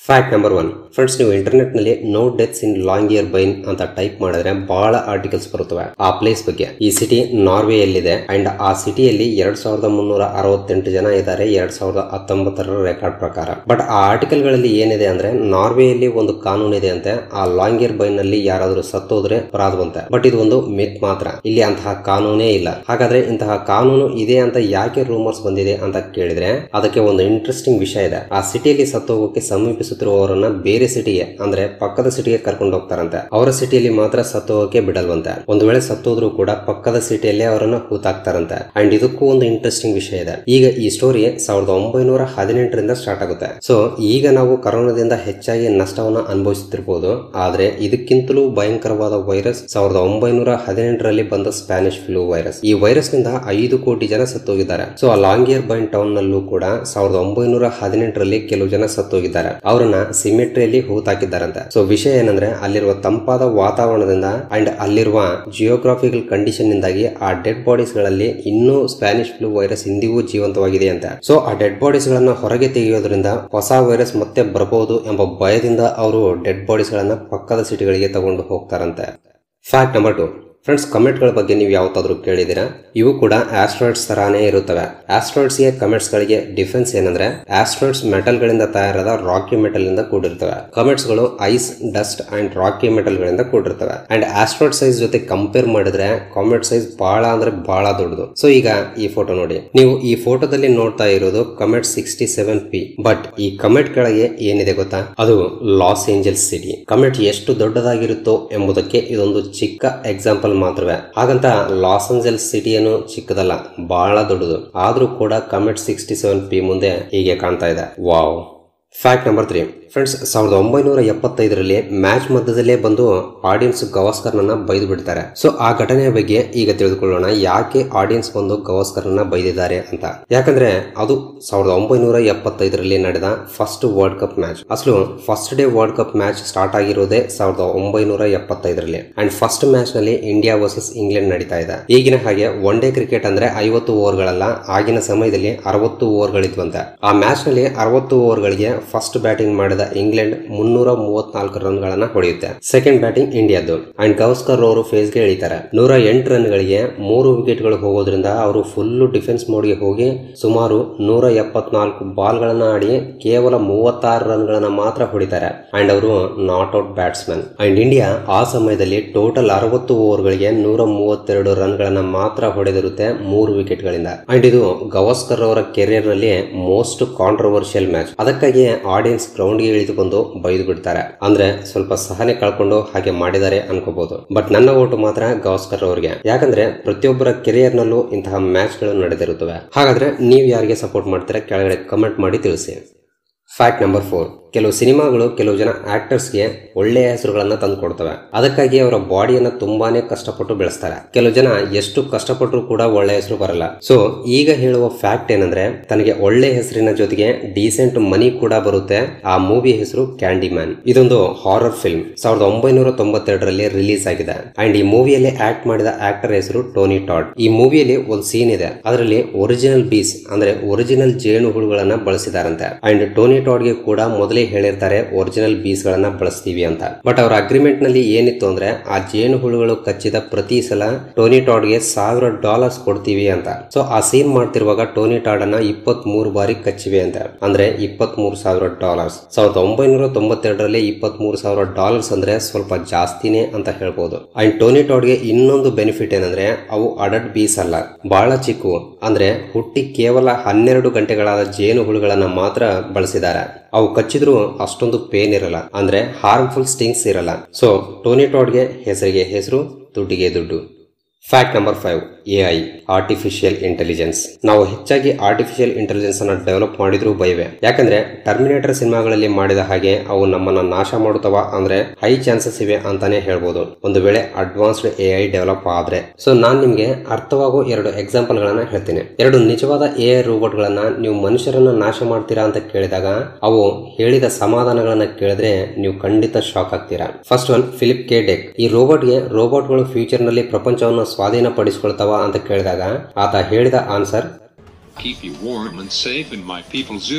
Fact number one friends ನೀವು internet ನಲ್ಲಿ no deaths in Longyearbyen ಅಂತ type ಮಾಡಿದ್ರೆ ಬಹಳ ಆರ್ಟಿಕಲ್ಸ್ ಬರುತ್ತವೆ ಆ ಪ್ಲೇಸ್ ಬಗ್ಗೆ ಈ ಸಿಟಿ ನಾರ್ವೆಯಲ್ಲಿದೆ ಅಂಡ್ ಆ ಸಿಟಿಯಲ್ಲಿ ಎರಡ್ ಸಾವಿರದ ಮುನ್ನೂರ ಅರವತ್ತೆಂಟು ಜನ ಇದ್ದಾರೆ ಎರಡ್ ಸಾವಿರದ ಹತ್ತೊಂಬತ್ತರ ರೆಕಾರ್ಡ್ ಪ್ರಕಾರ ಬಟ್ ಆ ಆರ್ಟಿಕಲ್ ಗಳಲ್ಲಿ ಏನಿದೆ ಅಂದ್ರೆ ನಾರ್ವೆಯಲ್ಲಿ ಒಂದು ಕಾನೂನು ಇದೆ ಅಂತೆ ಆ ಲಾಂಗ್ ಇಯರ್ ಬೈನ್ ನಲ್ಲಿ ಯಾರಾದ್ರೂ ಸತ್ತೋದ್ರೆ ಅಪರಾಧವಂತೆ ಬಟ್ ಇದು ಒಂದು ಮಿತ್ ಮಾತ್ರ ಇಲ್ಲಿ ಅಂತಹ ಕಾನೂನೇ ಇಲ್ಲ ಹಾಗಾದ್ರೆ ಇಂತಹ ಕಾನೂನು ಇದೆ ಅಂತ ಯಾಕೆ ರೂಮರ್ಸ್ ಬಂದಿದೆ ಅಂತ ಕೇಳಿದ್ರೆ ಅದಕ್ಕೆ ಒಂದು ಇಂಟ್ರೆಸ್ಟಿಂಗ್ ವಿಷಯ ಇದೆ ಆ ಸಿಟಿಯಲ್ಲಿ ಸತ್ತೋಗೋಕೆ ಸಮೀಪಿಸುತ್ತಿರುವವರನ್ನ ಬೇರೆ ಸಿಟಿಗೆ ಅಂದ್ರೆ ಪಕ್ಕದ ಸಿಟಿಗೆ ಕರ್ಕೊಂಡು ಹೋಗ್ತಾರಂತೆ ಅವರ ಸಿಟಿಯಲ್ಲಿ ಮಾತ್ರ ಸತ್ತೋಗಕ್ಕೆ ಬಿಡಲ್ವಂತೆ ಒಂದು ವೇಳೆ ಸತ್ತೋದ್ರು ಕೂಡ ಪಕ್ಕದ ಸಿಟಿಯಲ್ಲಿ ಅವರನ್ನ ಹೂತಾಕ್ತಾರಂತೆ ಅಂಡ್ ಇದಕ್ಕೂ ಒಂದು ಇಂಟ್ರೆಸ್ಟಿಂಗ್ ವಿಷಯ ಇದೆ ಈಗ ಈ ಸ್ಟೋರಿ ಸಾವಿರದ ಒಂಬೈನೂರ ಹದಿನೆಂಟರಿಂದ ಸ್ಟಾರ್ಟ್ ಆಗುತ್ತೆ ಸೊ ಈಗ ನಾವು ಕರೋನಾದಿಂದ ಹೆಚ್ಚಾಗಿ ನಷ್ಟವನ್ನ ಅನುಭವಿಸುತ್ತಿರಬಹುದು ಆದ್ರೆ ಇದಕ್ಕಿಂತಲೂ ಭಯಂಕರವಾದ ವೈರಸ್ ಸಾವಿರದ ಒಂಬೈನೂರ ಹದಿನೆಂಟರಲ್ಲಿ ಬಂದ ಸ್ಪ್ಯಾನಿಷ್ ಫ್ಲೂ ವೈರಸ್ ಈ ವೈರಸ್ ನಿಂದ ಐದು ಕೋಟಿ ಜನ ಸತ್ತೋಗಿದ್ದಾರೆ ಸೊ ಆ ಲಾಂಗಿಯರ್ ಬೈನ್ ಟೌನ್ ನಲ್ಲೂ ಕೂಡ ಸಾವಿರದ ಒಂಬೈನೂರ ಹದಿನೆಂಟರಲ್ಲಿ ಕೆಲವು ಜನ ಸತ್ತೋಗಿದ್ದಾರೆ ಅವರನ್ನ ಸಿಮೆಟ್ರಿಯಲ್ಲಿ ಹೂತಾಕಿದ್ದಾರಂತೆ ಸೊ ವಿಷಯ ಏನಂದ್ರೆ ಅಲ್ಲಿರುವ ತಂಪಾದ ವಾತಾವರಣದಿಂದ ಅಂಡ್ ಅಲ್ಲಿರುವ ಜಿಯೋಗ್ರಾಫಿಕಲ್ ಕಂಡೀಷನ್ ನಿಂದಾಗಿ ಆ ಡೆಡ್ ಬಾಡೀಸ್ ಗಳಲ್ಲಿ ಇನ್ನೂ ಸ್ಪ್ಯಾನಿಷ್ ಫ್ಲೂ ವೈರಸ್ ಇಂದಿಗೂ ಜೀವಂತವಾಗಿದೆ ಅಂತ ಸೊ ಆ ಡೆಡ್ ಬಾಡೀಸ್ ಗಳನ್ನ ಹೊರಗೆ ತೆಗೆಯೋದ್ರಿಂದ ಹೊಸ ವೈರಸ್ ಮತ್ತೆ ಬರಬಹುದು ಎಂಬ ಭಯದಿಂದ ಅವರು ಡೆಡ್ ಬಾಡೀಸ್ ಗಳನ್ನ ಪಕ್ಕದ ಸಿಟಿಗಳಿಗೆ ತಗೊಂಡು ಹೋಗ್ತಾರಂತೆ ಫ್ಯಾಕ್ಟ್ ನಂಬರ್ ಟು ಫ್ರೆಂಡ್ಸ್ ಕಮೆಂಟ್ಗಳ ಬಗ್ಗೆ ನೀವು ಯಾವತ್ತಾದ್ರೂ ಕೇಳಿದಿರಾ ಇವು ಕೂಡ ಆಸ್ಟ್ರಾಯ್ಡ್ಸ್ ತರಾನೇ ಇರುತ್ತವೆ ಆಸ್ಟ್ರಾಯ್ಡ್ಸ್ಗೆ ಕಮೆಂಟ್ಸ್ಗಳಿಗೆ ಡಿಫೆನ್ಸ್ ಏನಂದ್ರೆ ಆಸ್ಟ್ರಾಯ್ಡ್ಸ್ ಮೆಟಲ್ಗಳಿಂದ ತಯಾರಾದ ರಾಕಿ ಮೆಟಲ್ ಇಂದ ಕೂಡಿರ್ತವೆ ಕಮೆಂಟ್ಸ್ಗಳು ಐಸ್ ಡಸ್ಟ್ ಅಂಡ್ ರಾಕಿ ಮೆಟಲ್ಗಳಿಂದ ಕೂಡಿರ್ತವೆ ಅಂಡ್ ಆಸ್ಟ್ರಾಯ್ಡ್ ಸೈಜ್ ಜೊತೆ ಕಂಪೇರ್ ಮಾಡಿದ್ರೆ ಕಾಮೆಟ್ ಸೈಜ್ ಬಹಳ ಅಂದ್ರೆ ಬಹಳ ದೊಡ್ಡದು ಸೊ ಈಗ ಈ ಫೋಟೋ ನೋಡಿ ನೀವು ಈ ಫೋಟೋದಲ್ಲಿ ನೋಡ್ತಾ ಇರೋದು comet sixty seven P but ಈ ಕಮೆಟ್ ಕೆಳಗೆ ಏನಿದೆ ಗೊತ್ತಾ ಅದು ಲಾಸ್ ಏಂಜಲ್ಸ್ ಸಿಟಿ ಕಮೆಟ್ ಎಷ್ಟು ದೊಡ್ಡದಾಗಿರುತ್ತೋ ಎಂಬುದಕ್ಕೆ ಇದೊಂದು ಚಿಕ್ಕ ಎಕ್ಸಾಂಪಲ್ ಮಾತ್ರವೇ ಹಾಗಂತ ಲಾಸ್ ಏಂಜಲ್ಸ್ ಸಿಟಿ ಏನು ಚಿಕ್ಕದಲ್ಲ ಬಹಳ ದೊಡ್ಡದು ಆದ್ರೂ ಕೂಡ ಕಮೆಟ್ ಸಿಕ್ಸ್ಟಿ ಸೆವೆನ್ ಪಿ ಮುಂದೆ ಹೀಗೆ ಕಾಣ್ತಾ ಇದೆ wow fact number three friends ಸಾವಿರದ ಒಂಬೈನೂರ ಎಪ್ಪತ್ತೈದರಲ್ಲಿ ಮ್ಯಾಚ್ ಮಧ್ಯದಲ್ಲೇ ಬಂದು ಆಡಿಯನ್ಸ್ ಗವಾಸ್ಕರ್ನನ್ನ ಬೈದು ಬಿಡ್ತಾರೆ ಸೊ ಆ ಘಟನೆಯ ಬಗ್ಗೆ ಈಗ ತಿಳಿದುಕೊಳ್ಳೋಣ ಯಾಕೆ ಆಡಿಯನ್ಸ್ ಬಂದು ಗವಾಸ್ಕರ್ನ ಬೈದಿದ್ದಾರೆ ಅಂತ ಯಾಕಂದ್ರೆ ಅದು ಸಾವಿರದ ಒಂಬೈನೂರ ಎಪ್ಪತ್ತೈದರಲ್ಲಿ ನಡೆದ ಫಸ್ಟ್ ವರ್ಲ್ಡ್ ಕಪ್ ಮ್ಯಾಚ್ ಅಸಲು first day world cup match start ಆಗಿರೋದೇ ಸಾವಿರದ ಒಂಬೈನೂರ ಎಪ್ಪತ್ತೈದರಲ್ಲಿ ಅಂಡ್ ಫಸ್ಟ್ ಮ್ಯಾಚ್ ನಲ್ಲಿ ಇಂಡಿಯಾ ವರ್ಸಸ್ ಇಂಗ್ಲೆಂಡ್ ನಡೀತಾ ಇದೆ ಈಗಿನ ಹಾಗೆ ಒನ್ ಡೇ ಕ್ರಿಕೆಟ್ ಅಂದ್ರೆ ಐವತ್ತು ಓವರ್ಗಳಲ್ಲ ಆಗಿನ ಸಮಯದಲ್ಲಿ ಅರವತ್ತು ಓವರ್ಗಳಿದ್ವಂತೆ ಆ ಮ್ಯಾಚ್ ನಲ್ಲಿ ಅರವತ್ತು ಓವರ್ಗಳಿಗೆ ಫಸ್ಟ್ ಬ್ಯಾಟಿಂಗ್ ಮಾಡಿದ ಇಂಗ್ಲೆಂಡ್ ಮುನ್ನೂರ ಮೂವತ್ನಾಲ್ಕು ರನ್ ಗಳನ್ನ ಹೊಡೆಯುತ್ತೆ ಸೆಕೆಂಡ್ ಬ್ಯಾಟಿಂಗ್ ಇಂಡಿಯಾದ್ದು ಅಂಡ್ ಗೌಸ್ಕರ್ ಅವರು ಫೇಸ್ ಗೆ ಇಳಿತಾರೆ ನೂರ ಎಂಟು ರನ್ ಗಳಿಗೆ ಮೂರು ವಿಕೆಟ್ ಗಳು ಹೋಗೋದ್ರಿಂದ ಅವರು ಫುಲ್ ಡಿಫೆನ್ಸ್ ಮೋಡ್ಗೆ ಹೋಗಿ ಸುಮಾರು ನೂರ ಎಪ್ಪತ್ನಾಲ್ಕು ಬಾಲ್ ಗಳನ್ನ ಆಡಿ ಕೇವಲ ಮೂವತ್ತಾರು ರನ್ ಗಳನ್ನ ಮಾತ್ರ ಹೊಡಿತಾರೆ ಅಂಡ್ ಅವರು not out batsman and India ಆ ಸಮಯದಲ್ಲಿ ಟೋಟಲ್ ಅರವತ್ತು ಓವರ್ ಗಳಿಗೆ ನೂರ ಮೂವತ್ತೆರಡು ರನ್ ಗಳನ್ನ ಮಾತ್ರ ಹೊಡೆದಿರುತ್ತೆ ಮೂರು ವಿಕೆಟ್ ಗಳಿಂದ ಅಂಡ್ ಇದು ಗವಾಸ್ಕರ್ ಅವರ ಕೆರಿಯರ್ ನಲ್ಲಿ ಮೋಸ್ಟ್ ಕಾಂಟ್ರವರ್ಷಿಯಲ್ ಮ್ಯಾಚ್ ಅದಕ್ಕಾಗಿ ಆಡಿಯನ್ಸ್ ಗ್ರೌಂಡ್ ಗೆ ಇಳಿದು ಬಂದು ಬೈದು ಬಿಡ್ತಾರೆ ಅಂದ್ರೆ ಸ್ವಲ್ಪ ಸಹನೆ ಕಳ್ಕೊಂಡು ಹಾಗೆ ಮಾಡಿದ್ದಾರೆ ಅನ್ಕೋಬಹುದು ಬಟ್ ನನ್ನ ಓಟು ಮಾತ್ರ ಗವಾಸ್ಕರ್ ಅವರಿಗೆ ಯಾಕಂದ್ರೆ ಪ್ರತಿಯೊಬ್ಬರ ಕೆರಿಯರ್ ನಲ್ಲೂ ಇಂತಹ ಮ್ಯಾಚ್ ಗಳು ನಡೆದಿರುತ್ತವೆ ಹಾಗಾದ್ರೆ ನೀವು ಯಾರಿಗೆ ಸಪೋರ್ಟ್ ಮಾಡ್ತೀರಾ ಕೆಳಗಡೆ ಕಮೆಂಟ್ ಮಾಡಿ ತಿಳಿಸಿ ಫ್ಯಾಕ್ಟ್ ನಂಬರ್ ಫೋರ್ ಕೆಲವು ಸಿನಿಮಾಗಳು ಕೆಲವು ಜನ ಆಕ್ಟರ್ಸ್ಗೆ ಒಳ್ಳೆಯ ಹೆಸರುಗಳನ್ನ ತಂದು ಕೊಡ್ತವೆ ಅದಕ್ಕಾಗಿ ಅವರ ಬಾಡಿಯನ್ನ ತುಂಬಾನೇ ಕಷ್ಟಪಟ್ಟು ಬೆಳೆಸ್ತಾರೆ ಕೆಲವು ಜನ ಎಷ್ಟು ಕಷ್ಟಪಟ್ಟರು ಕೂಡ ಒಳ್ಳೆ ಹೆಸರು ಬರಲ್ಲ ಸೊ ಈಗ ಹೇಳುವ ಫ್ಯಾಕ್ಟ್ ಏನಂದ್ರೆ ತನಗೆ ಒಳ್ಳೆ ಹೆಸರಿನ ಜೊತೆಗೆ ಡೀಸೆಂಟ್ ಮನಿ ಕೂಡ ಬರುತ್ತೆ ಆ ಮೂವಿ ಹೆಸರು ಕ್ಯಾಂಡಿ ಮ್ಯಾನ್ ಇದೊಂದು ಹಾರರ್ ಫಿಲ್ಮ್ ಸಾವಿರದ ಒಂಬೈನೂರ ತೊಂಬತ್ತೆರಡರಲ್ಲಿ ರಿಲೀಸ್ ಆಗಿದೆ ಅಂಡ್ ಈ ಮೂವಿಯಲ್ಲಿ ಆಕ್ಟ್ ಮಾಡಿದ ಆಕ್ಟರ್ ಹೆಸರು ಟೋನಿ ಟಾಡ್ ಈ ಮೂವಿಯಲ್ಲಿ ಒಂದು ಸೀನ್ ಇದೆ ಅದರಲ್ಲಿ ಒರಿಜಿನಲ್ ಬೀಸ್ ಅಂದ್ರೆ ಒರಿಜಿನಲ್ ಜೇನು ಹುಳುಗಳನ್ನ ಬಳಸಿದಾರಂತೆ ಅಂಡ್ ಟೋನಿ ಟಾಡ್ಗೆ ಕೂಡ ಮೊದಲೇ ಹೇಳಿರ್ತಾರೆ ಒರಿಜಿನಲ್ ಬೀಸ್ ಗಳನ್ನ ಬಳಸ್ತೀವಿ ಅಂತ ಬಟ್ ಅವರ ಅಗ್ರಿಮೆಂಟ್ ನಲ್ಲಿ ಏನಿತ್ತು ಅಂದ್ರೆ ಆ ಜೇನು ಹುಳುಗಳು ಕಚ್ಚಿದ ಪ್ರತಿ ಸಲ ಟೋನಿ ಟಾಡ್ಗೆ ಸಾವಿರ ಡಾಲರ್ಸ್ ಕೊಡ್ತೀವಿ ಅಂತ ಸೊ ಆ ಸೀನ್ ಮಾಡ್ತಿರುವಾಗ ಟೋನಿ ಟಾಡ್ ಅನ್ನ ಇಪ್ಪತ್ತ್ ಮೂರು ಬಾರಿ ಕಚ್ಚಿವೆ ಅಂತ ಅಂದ್ರೆ ಇಪ್ಪತ್ತ್ ಮೂರು ಸಾವಿರ ಡಾಲರ್ಸ್ ಸಾವಿರದ ಒಂಬೈನೂರ ತೊಂಬತ್ತೆರಡರಲ್ಲಿ ಇಪ್ಪತ್ತ್ ಮೂರು ಸಾವಿರ ಡಾಲರ್ಸ್ ಅಂದ್ರೆ ಸ್ವಲ್ಪ ಜಾಸ್ತಿನೇ ಅಂತ ಹೇಳ್ಬೋದು ಅಂಡ್ ಟೋನಿ ಟಾಡ್ಗೆ ಇನ್ನೊಂದು ಬೆನಿಫಿಟ್ ಏನಂದ್ರೆ ಅವು ಅಡಡ್ ಬೀಸ್ ಅಲ್ಲ ಬಹಳ ಚಿಕ್ಕವು ಅಂದ್ರೆ ಹುಟ್ಟಿ ಕೇವಲ ಹನ್ನೆರಡು ಗಂಟೆಗಳಾದ ಜೇನು ಹುಳುಗಳನ್ನ ಮಾತ್ರ ಬಳಸಿದ್ದಾರೆ ಅವು ಕಚ್ಚಿದ್ರು ಅಷ್ಟೊಂದು ಪೇನ್ ಇರಲ್ಲ ಅಂದ್ರೆ ಹಾರ್ಮ್ಫುಲ್ ಸ್ಟಿಂಗ್ಸ್ ಇರಲ್ಲ ಸೊ ಟೋನಿ ಟಾಡ್ಗೆ ಹೆಸರಿಗೆ ಹೆಸರು ದುಡ್ಡಿಗೆ ದುಡ್ಡು fact number five A I artificial intelligence ನಾವು ಹೆಚ್ಚಾಗಿ ಆರ್ಟಿಫಿಷಿಯಲ್ ಇಂಟೆಲಿಜೆನ್ಸ್ ಅನ್ನ ಡೆವಲಪ್ ಮಾಡಿದ್ರು ಬೈವೆ ಯಾಕಂದ್ರೆ ಟರ್ಮಿನೇಟರ್ ಸಿನಿಮಾಗಳಲ್ಲಿ ಮಾಡಿದ ಹಾಗೆ ಅವು ನಮ್ಮನ್ನ ನಾಶ ಮಾಡುತ್ತವ ಅಂದ್ರೆ ಹೈ ಚಾನ್ಸಸ್ ಇವೆ ಅಂತಾನೆ ಹೇಳ್ಬೋದು ಒಂದು ವೇಳೆ ಅಡ್ವಾನ್ಸ್ಡ್ ಎ ಐ ಡೆವಲಪ್ ಆದ್ರೆ ಸೊ ನಾನ್ ನಿಮ್ಗೆ ಅರ್ಥವಾಗೋ ಎರಡು ಎಕ್ಸಾಂಪಲ್ ಗಳನ್ನ ಹೇಳ್ತೀನಿ ಎರಡು ನಿಜವಾದ ಎ ಐ ರೋಬೋಟ್ ಗಳನ್ನ ನೀವು ಮನುಷ್ಯರನ್ನ ನಾಶ ಮಾಡ್ತೀರಾ ಅಂತ ಕೇಳಿದಾಗ ಅವು ಹೇಳಿದ ಸಮಾಧಾನಗಳನ್ನ ಕೇಳಿದ್ರೆ ನೀವು ಖಂಡಿತ ಶಾಕ್ ಆಗ್ತೀರಾ first one Philip K Dick ಈ ರೋಬೋಟ್ಗೆ ರೋಬೋಟ್ಗಳು ಫ್ಯೂಚರ್ ನಲ್ಲಿ ಪ್ರಪಂಚವನ್ನು ಸ್ವಾಧೀನಪಡಿಸಿಕೊಳ್ತಾವ ಅಂತ ಕೇಳಿದಾಗ ಆತ ಹೇಳಿದ answer Keep you warm and safe in my people's zoo.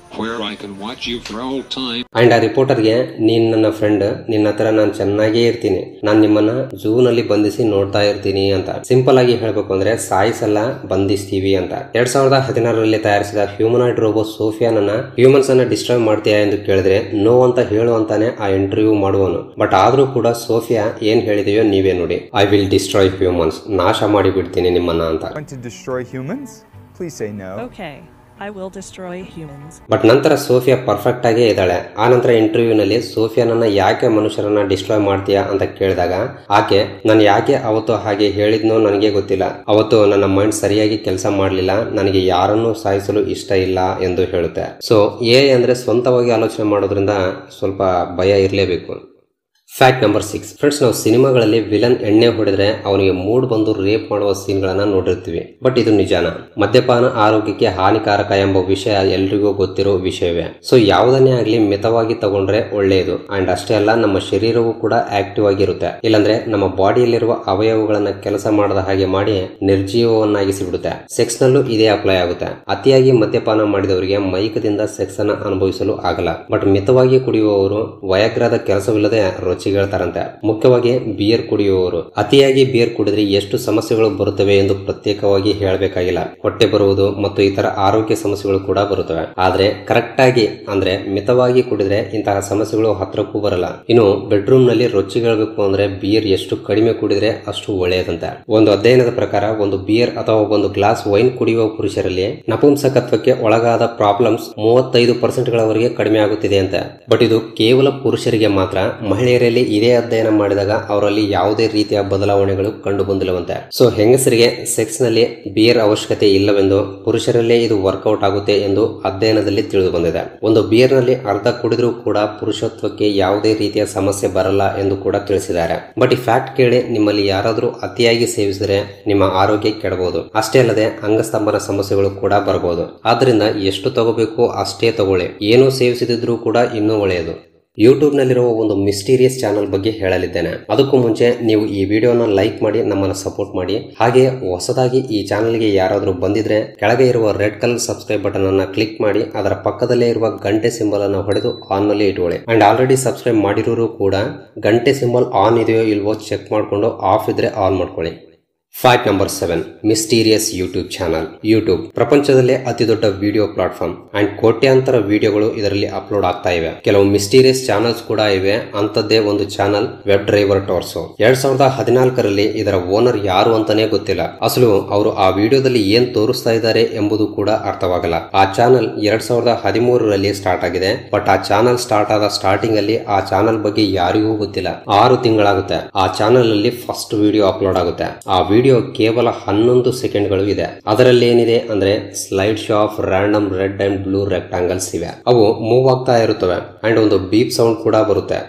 where I can watch you for all time. And ಆ ರಿಪೋರ್ಟರ್ಗೆ ನೀನ್ ನನ್ನ ಫ್ರೆಂಡ್ ನಿನ್ನ ಹತ್ರ ನಾನು ಚೆನ್ನಾಗೇ ಇರ್ತೀನಿ ನಾನು ನಿಮ್ಮನ್ನ ಝೂ ನಲ್ಲಿ ಬಂಧಿಸಿ ನೋಡ್ತಾ ಇರ್ತೀನಿ ಅಂತ ಸಿಂಪಲ್ ಆಗಿ ಹೇಳ್ಬೇಕು ಅಂದ್ರೆ ಸಾಯಿಸಲ್ಲ ಬಂಧಿಸ್ತೀವಿ ಅಂತ ಎರಡ್ ಸಾವಿರದ ಹದಿನಾರರಲ್ಲಿ ತಯಾರಿಸಿದ ಹ್ಯೂಮನಾಯ್ಡ್ ರೋಬೋ ಸೋಫಿಯಾನನ್ನ ಹ್ಯೂಮನ್ಸ್ ಅನ್ನ ಡಿಸ್ಟ್ರಾಯ್ ಮಾಡ್ತೀಯಾ ಎಂದು ಕೇಳಿದ್ರೆ ನೋ ಅಂತ ಹೇಳುವಂತಾನೆ ಆ ಇಂಟರ್ವ್ಯೂ ಮಾಡುವನು ಬಟ್ ಆದ್ರೂ ಕೂಡ ಸೋಫಿಯಾ ಏನ್ ಹೇಳಿದೆಯೋ ನೀವೇ ನೋಡಿ ಐ ವಿಲ್ ಡಿಸ್ಟ್ರಾಯ್ ಹ್ಯೂಮನ್ಸ್ ನಾಶ ಮಾಡಿ ಬಿಡ್ತೀನಿ ನಿಮ್ಮನ್ನ ಅಂತ Want to destroy humans? Please say no. Okay, I will destroy humans. But ನಂತರ ಸೋಫಿಯಾ ಪರ್ಫೆಕ್ಟ್ ಆಗೇ ಇದ್ದಾಳೆ ಆ ನಂತರ ಇಂಟರ್ವ್ಯೂನಲ್ಲಿ ಸೋಫಿಯಾನನ್ನ ಯಾಕೆ ಮನುಷ್ಯರನ್ನ ಡಿಸ್ಟ್ರಾಯ್ ಮಾಡ್ತೀಯಾ ಅಂತ ಕೇಳಿದಾಗ ಆಕೆ ನಾನು ಯಾಕೆ ಅವತ್ತು ಹಾಗೆ ಹೇಳಿದ್ನೋ ನನಗೆ ಗೊತ್ತಿಲ್ಲ ಅವತ್ತು ನನ್ನ ಮೈಂಡ್ ಸರಿಯಾಗಿ ಕೆಲಸ ಮಾಡಲಿಲ್ಲ ನನಗೆ ಯಾರನ್ನೂ ಸಾಯಿಸಲು ಇಷ್ಟ ಇಲ್ಲ ಎಂದು ಹೇಳುತ್ತೆ ಸೊ ಎ ಅಂದ್ರೆ ಸ್ವಂತವಾಗಿ ಆಲೋಚನೆ ಮಾಡೋದ್ರಿಂದ ಸ್ವಲ್ಪ ಭಯ ಇರಲೇಬೇಕು ಫ್ಯಾಕ್ಟ್ ನಂಬರ್ ಸಿಕ್ಸ್ ಫ್ರೆಂಡ್ಸ್ ನಾವು ಸಿನಿಮಾಗಳಲ್ಲಿ ವಿಲನ್ ಎಣ್ಣೆ ಹೊಡೆದ್ರೆ ಅವನಿಗೆ ಮೂಡ್ ಬಂದು ರೇಪ್ ಮಾಡುವ ಸೀನ್ಗಳನ್ನ ನೋಡಿರ್ತೀವಿ ಬಟ್ ಇದು ನಿಜಾನ ಮದ್ಯಪಾನ ಆರೋಗ್ಯಕ್ಕೆ ಹಾನಿಕಾರಕ ಎಂಬ ವಿಷಯ ಎಲ್ರಿಗೂ ಗೊತ್ತಿರೋ ವಿಷಯವೇ ಸೊ ಯಾವುದನ್ನೇ ಆಗ್ಲಿ ಮಿತವಾಗಿ ತಗೊಂಡ್ರೆ ಒಳ್ಳೆಯದು ಅಂಡ್ ಅಷ್ಟೇ ಅಲ್ಲ ನಮ್ಮ ಶರೀರವೂ ಕೂಡ ಆಕ್ಟಿವ್ ಆಗಿರುತ್ತೆ ಇಲ್ಲಾಂದ್ರೆ ನಮ್ಮ ಬಾಡಿಯಲ್ಲಿರುವ ಅವಯವಗಳನ್ನ ಕೆಲಸ ಮಾಡದ ಹಾಗೆ ಮಾಡಿ ನಿರ್ಜೀವವನ್ನಾಗಿಸಿ ಬಿಡುತ್ತೆ ಸೆಕ್ಸ್ ನಲ್ಲೂ ಇದೇ ಅಪ್ಲೈ ಆಗುತ್ತೆ ಅತಿಯಾಗಿ ಮದ್ಯಪಾನ ಮಾಡಿದವರಿಗೆ ಮೈಕದಿಂದ ಸೆಕ್ಸ್ ಅನ್ನ ಅನುಭವಿಸಲು ಆಗಲ್ಲ ಬಟ್ ಮಿತವಾಗಿ ಕುಡಿಯುವವರು ವಯಗ್ರದ ಕೆಲಸವಿಲ್ಲದೆ ರುಚಿಗೇಳ್ತಾರಂತೆ ಮುಖ್ಯವಾಗಿ ಬಿಯರ್ ಕುಡಿಯುವವರು ಅತಿಯಾಗಿ ಬಿಯರ್ ಕುಡಿದ್ರೆ ಎಷ್ಟು ಸಮಸ್ಯೆಗಳು ಬರುತ್ತವೆ ಎಂದು ಪ್ರತ್ಯೇಕವಾಗಿ ಹೇಳಬೇಕಾಗಿಲ್ಲ ಹೊಟ್ಟೆ ಬರುವುದು ಮತ್ತು ಇತರ ಆರೋಗ್ಯ ಸಮಸ್ಯೆಗಳು ಕೂಡ ಬರುತ್ತವೆ ಆದ್ರೆ ಕರೆಕ್ಟ್ ಆಗಿ ಅಂದ್ರೆ ಮಿತವಾಗಿ ಕುಡಿದ್ರೆ ಇಂತಹ ಸಮಸ್ಯೆಗಳು ಹತ್ರಕ್ಕೂ ಬರಲ್ಲ ಇನ್ನು ಬೆಡ್ರೂಮ್ ನಲ್ಲಿ ರುಚಿಗೇಳಬೇಕು ಅಂದ್ರೆ ಬಿಯರ್ ಎಷ್ಟು ಕಡಿಮೆ ಕುಡಿದ್ರೆ ಅಷ್ಟು ಒಳ್ಳೆಯದಂತೆ ಒಂದು ಅಧ್ಯಯನದ ಪ್ರಕಾರ ಒಂದು ಬಿಯರ್ ಅಥವಾ ಒಂದು ಗ್ಲಾಸ್ ವೈನ್ ಕುಡಿಯುವ ಪುರುಷರಲ್ಲಿ ನಪುಂಸಕತ್ವಕ್ಕೆ ಒಳಗಾದ ಪ್ರಾಬ್ಲಮ್ಸ್ ಮೂವತ್ತೈದು ಪರ್ಸೆಂಟ್ ಗಳವರೆಗೆ ಕಡಿಮೆ ಆಗುತ್ತಿದೆ ಅಂತೆ ಬಟ್ ಇದು ಕೇವಲ ಪುರುಷರಿಗೆ ಮಾತ್ರ ಮಹಿಳೆಯರಲ್ಲಿ ಇದೇ ಅಧ್ಯಯನ ಮಾಡಿದಾಗ ಅವರಲ್ಲಿ ಯಾವುದೇ ರೀತಿಯ ಬದಲಾವಣೆಗಳು ಕಂಡು ಬಂದಿಲ್ಲವಂತೆ ಸೊ ಹೆಂಗಸರಿಗೆ ಸೆಕ್ಸ್ ನಲ್ಲಿ ಬಿಯರ್ ಅವಶ್ಯಕತೆ ಇಲ್ಲವೆಂದು ಪುರುಷರಲ್ಲೇ ಇದು ವರ್ಕೌಟ್ ಆಗುತ್ತೆ ಎಂದು ಅಧ್ಯಯನದಲ್ಲಿ ತಿಳಿದು ಬಂದಿದೆ ಒಂದು ಬಿಯರ್ ನಲ್ಲಿ ಅರ್ಧ ಕುಡಿದ್ರೂ ಕೂಡ ಪುರುಷತ್ವಕ್ಕೆ ಯಾವುದೇ ರೀತಿಯ ಸಮಸ್ಯೆ ಬರಲ್ಲ ಎಂದು ಕೂಡ ತಿಳಿಸಿದ್ದಾರೆ ಬಟ್ ಈ ಫ್ಯಾಕ್ಟ್ ಕೇಳಿ ನಿಮ್ಮಲ್ಲಿ ಯಾರಾದರೂ ಅತಿಯಾಗಿ ಸೇವಿಸಿದರೆ ನಿಮ್ಮ ಆರೋಗ್ಯ ಕೆಡಬಹುದು ಅಷ್ಟೇ ಅಲ್ಲದೆ ಅಂಗಸ್ತಂಭನ ಸಮಸ್ಯೆಗಳು ಕೂಡ ಬರಬಹುದು ಆದ್ರಿಂದ ಎಷ್ಟು ತಗೋಬೇಕು ಅಷ್ಟೇ ತಗೊಳ್ಳಿ ಏನೂ ಸೇವಿಸದಿದ್ರೂ ಕೂಡ ಇನ್ನೂ ಒಳ್ಳೆಯದು ಯೂಟ್ಯೂಬ್ ನಲ್ಲಿರುವ ಒಂದು ಮಿಸ್ಟೀರಿಯಸ್ ಚಾನಲ್ ಬಗ್ಗೆ ಹೇಳಲಿದ್ದೇನೆ ಅದಕ್ಕೂ ಮುಂಚೆ ನೀವು ಈ ವಿಡಿಯೋನ ಲೈಕ್ ಮಾಡಿ ನಮ್ಮನ್ನು ಸಪೋರ್ಟ್ ಮಾಡಿ ಹಾಗೆ ಹೊಸದಾಗಿ ಈ ಚಾನಲ್ಗೆ ಯಾರಾದರೂ ಬಂದಿದ್ರೆ ಕೆಳಗೆ ಇರುವ ರೆಡ್ ಕಲರ್ ಸಬ್ಸ್ಕ್ರೈಬ್ ಬಟನ್ ಅನ್ನ ಕ್ಲಿಕ್ ಮಾಡಿ ಅದರ ಪಕ್ಕದಲ್ಲೇ ಇರುವ ಗಂಟೆ ಸಿಂಬಲ್ ಅನ್ನು ಹೊಡೆದು ಆನ್ ನಲ್ಲಿ ಇಟ್ಕೊಳ್ಳಿ ಅಂಡ್ ಆಲ್ರೆಡಿ ಸಬ್ಸ್ಕ್ರೈಬ್ ಮಾಡಿರೋರು ಕೂಡ ಗಂಟೆ ಸಿಂಬಲ್ ಆನ್ ಇದೆಯೋ ಇಲ್ವೋ ಚೆಕ್ ಮಾಡಿಕೊಂಡು ಆಫ್ ಇದ್ರೆ ಆನ್ ಮಾಡ್ಕೊಳ್ಳಿ fact number seven mysterious YouTube channel YouTube ಪ್ರಪಂಚದಲ್ಲೇ ಅತಿ ದೊಡ್ಡ ವಿಡಿಯೋ ಪ್ಲಾಟ್ಫಾರ್ಮ್ ಅಂಡ್ ಕೋಟ್ಯಾಂತರ ವಿಡಿಯೋಗಳು ಇದರಲ್ಲಿ ಅಪ್ಲೋಡ್ ಆಗ್ತಾ ಇವೆ ಕೆಲವು ಮಿಸ್ಟೀರಿಯಸ್ ಚಾನಲ್ಸ್ ಕೂಡ ಇವೆ ಅಂತದ್ದೇ ಒಂದು ಚಾನಲ್ ವೆಬ್ ಡ್ರೈವರ್ ಟೋರ್ಸೋ ಎರಡ್ ಸಾವಿರದ ಹದಿನಾಲ್ಕರಲ್ಲಿ ಇದರ ಓನರ್ ಯಾರು ಅಂತಾನೆ ಗೊತ್ತಿಲ್ಲ ಅಸಲು ಅವರು ಆ ವಿಡಿಯೋದಲ್ಲಿ ಏನ್ ತೋರಿಸ್ತಾ ಇದ್ದಾರೆ ಎಂಬುದು ಕೂಡ ಅರ್ಥವಾಗಲ್ಲ ಆ ಚಾನಲ್ ಎರಡ್ ಸಾವಿರದ ಹದಿಮೂರರಲ್ಲಿ ಸ್ಟಾರ್ಟ್ ಆಗಿದೆ ಬಟ್ ಆ ಚಾನಲ್ ಸ್ಟಾರ್ಟ್ ಆದ ಸ್ಟಾರ್ಟಿಂಗ್ ಅಲ್ಲಿ ಆ ಚಾನಲ್ ಬಗ್ಗೆ ಯಾರಿಗೂ ಗೊತ್ತಿಲ್ಲ ಆರು ತಿಂಗಳಾಗುತ್ತೆ ಆ ಚಾನಲ್ ಅಲ್ಲಿ ಫಸ್ಟ್ ವಿಡಿಯೋ ಅಪ್ಲೋಡ್ ಆಗುತ್ತೆ ಆ ವಿಡಿಯೋ ಕೇವಲ ಹನ್ನೊಂದು ಸೆಕೆಂಡ್ಗಳು ಇದೆ ಅದರಲ್ಲಿ ಏನಿದೆ ಅಂದ್ರೆ slideshow of random red and blue rectangles ಇವೆ ಅವು ಮೂವ್ ಆಗ್ತಾ ಇರುತ್ತವೆ ಅಂಡ್ ಒಂದು ಬೀಪ್ ಸೌಂಡ್ ಕೂಡ ಬರುತ್ತೆ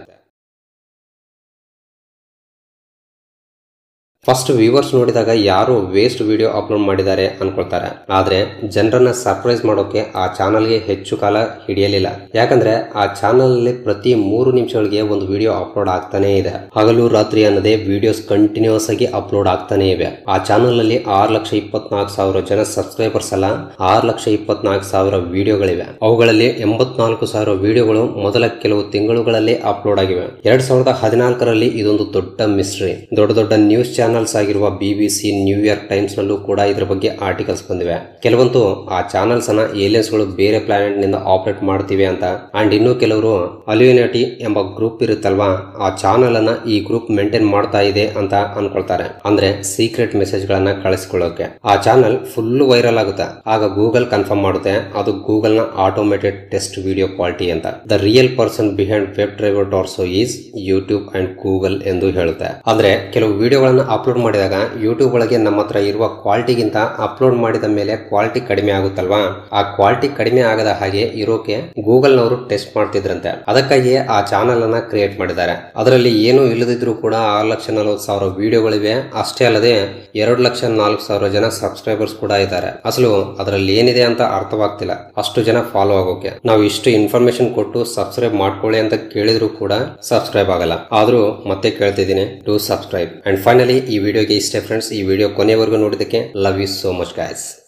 ಫಸ್ಟ್ ವ್ಯೂವರ್ಸ್ ನೋಡಿದಾಗ ಯಾರು ವೇಸ್ಟ್ ವಿಡಿಯೋ ಅಪ್ಲೋಡ್ ಮಾಡಿದ್ದಾರೆ ಅನ್ಕೊಳ್ತಾರೆ ಆದ್ರೆ ಜನರನ್ನ ಸರ್ಪ್ರೈಸ್ ಮಾಡೋಕೆ ಆ ಚಾನಲ್ಗೆ ಹೆಚ್ಚು ಕಾಲ ಹಿಡಿಯಲಿಲ್ಲ ಯಾಕಂದ್ರೆ ಆ ಚಾನಲ್ ಅಲ್ಲಿ ಪ್ರತಿ ಮೂರು ನಿಮಿಷಗಳಿಗೆ ಒಂದು ವಿಡಿಯೋ ಅಪ್ಲೋಡ್ ಆಗ್ತಾನೆ ಇದೆ ಹಗಲು ರಾತ್ರಿ ಅನ್ನದೇ ವಿಡಿಯೋಸ್ ಕಂಟಿನ್ಯೂಸ್ ಆಗಿ ಅಪ್ಲೋಡ್ ಆಗ್ತಾನೆ ಇವೆ ಆ ಚಾನಲ್ ಅಲ್ಲಿ ಆರು ಲಕ್ಷ ಇಪ್ಪತ್ನಾಲ್ಕು ಸಾವಿರ ಜನ ಸಬ್ಸ್ಕ್ರೈಬರ್ಸ್ ಅಲ್ಲ ಆರು ಲಕ್ಷ ಇಪ್ಪತ್ನಾಲ್ಕು ಸಾವಿರ ವಿಡಿಯೋಗಳಿವೆ ಅವುಗಳಲ್ಲಿ ಎಂಬತ್ನಾಲ್ಕು ಸಾವಿರ ವಿಡಿಯೋಗಳು ಮೊದಲ ಕೆಲವು ತಿಂಗಳುಗಳಲ್ಲಿ ಅಪ್ಲೋಡ್ ಆಗಿವೆ ಎರಡ್ ಸಾವಿರದ ಹದಿನಾಲ್ಕರಲ್ಲಿ ಇದೊಂದು ದೊಡ್ಡ ಮಿಸ್ಟ್ರಿ ದೊಡ್ಡ ದೊಡ್ಡ ನ್ಯೂಸ್ ಚಾನಲ್ಸ್ ಆಗಿರುವ ಬಿಬಿಸಿ ನ್ಯೂಯಾರ್ಕ್ ಟೈಮ್ಸ್ ನಲ್ಲೂ ಕೂಡ ಇದರ ಬಗ್ಗೆ ಆರ್ಟಿಕಲ್ಸ್ ಬಂದಿವೆ ಕೆಲವಂತೂ ಆ ಚಾನಲ್ಸ್ ಅನ್ನ ಏಲಿಯನ್ಸ್ ಗಳು ಬೇರೆ ಪ್ಲಾನೆಟ್ ನಿಂದ ಆಪರೇಟ್ ಮಾಡ್ತಿವೆ ಅಂತ ಅಂಡ್ ಇನ್ನು ಕೆಲವರು ಅಲ್ಯೂನಿಟಿ ಎಂಬ ಗ್ರೂಪ್ ಇರುತ್ತಲ್ವಾ ಆ ಚಾನಲ್ ಅನ್ನ ಈ ಗ್ರೂಪ್ ಮೇಂಟೈನ್ ಮಾಡ್ತಾ ಇದೆ ಅಂತ ಅನ್ಕೊಳ್ತಾರೆ ಅಂದ್ರೆ ಸೀಕ್ರೆಟ್ ಮೆಸೇಜ್ ಗಳನ್ನ ಕಳಿಸ್ಕೊಳ್ಳೋಕೆ ಆ ಚಾನಲ್ ಫುಲ್ ವೈರಲ್ ಆಗುತ್ತೆ ಆಗ ಗೂಗಲ್ ಕನ್ಫರ್ಮ್ ಮಾಡುತ್ತೆ ಅದು ಗೂಗಲ್ ನ ಆಟೋಮೇಟೆಡ್ ಟೆಸ್ಟ್ ವಿಡಿಯೋ ಕ್ವಾಲಿಟಿ ಅಂತ the real person behind Webdriver Torso is YouTube and Google ಎಂದು ಹೇಳುತ್ತೆ ಅಂದ್ರೆ ಕೆಲವು ವಿಡಿಯೋಗಳನ್ನ ಅಪ್ಲೋಡ್ ಮಾಡಿದಾಗ ಯೂಟ್ಯೂಬ್ ಒಳಗೆ ನಮ್ಮ ಹತ್ರ ಇರುವ ಕ್ವಾಲಿಟಿಗಿಂತ ಅಪ್ಲೋಡ್ ಮಾಡಿದ ಮೇಲೆ ಕ್ವಾಲಿಟಿ ಕಡಿಮೆ ಆಗುತ್ತಲ್ವಾ ಆ ಕ್ವಾಲಿಟಿ ಕಡಿಮೆ ಆಗದ ಹಾಗೆ ಇರೋಕೆ ಗೂಗಲ್ ನವರು ಟೆಸ್ಟ್ ಮಾಡ್ತಿದ್ರಂತೆ ಅದಕ್ಕಾಗಿಯೇ ಆ ಚಾನಲ್ ಅನ್ನ ಕ್ರಿಯೇಟ್ ಮಾಡಿದ್ದಾರೆ ಅದರಲ್ಲಿ ಏನೂ ಇಲ್ಲದಿದ್ರೂ ಕೂಡ ಆರು ಲಕ್ಷ ನಲವತ್ತು ಸಾವಿರ ವಿಡಿಯೋಗಳಿವೆ ಅಷ್ಟೇ ಅಲ್ಲದೆ ಎರಡು ಲಕ್ಷ ನಾಲ್ಕು ಸಾವಿರ ಜನ ಸಬ್ಸ್ಕ್ರೈಬರ್ಸ್ ಕೂಡ ಇದ್ದಾರೆ ಅಸಲು ಅದರಲ್ಲಿ ಏನಿದೆ ಅಂತ ಅರ್ಥವಾಗ್ತಿಲ್ಲ ಅಷ್ಟು ಜನ ಫಾಲೋ ಆಗೋಕೆ ನಾವು ಇಷ್ಟು ಇನ್ಫಾರ್ಮೇಶನ್ ಕೊಟ್ಟು ಸಬ್ಸ್ಕ್ರೈಬ್ ಮಾಡ್ಕೊಳ್ಳಿ ಅಂತ ಕೇಳಿದ್ರು ಕೂಡ ಸಬ್ಸ್ಕ್ರೈಬ್ ಆಗಲ್ಲ ಆದ್ರೂ ಮತ್ತೆ ಕೇಳ್ತಿದ್ದೀನಿ ಟು ಸಬ್ಸ್ಕ್ರೈಬ್ ಅಂಡ್ ಫೈನಲಿ ಈ ವಿಡಿಯೋಗೆ ಇಷ್ಟೇ ಫ್ರೆಂಡ್ಸ್ ಈ ವಿಡಿಯೋ ಕೊನೆವರೆಗೂ ನೋಡಿದಕ್ಕೆ love you so much guys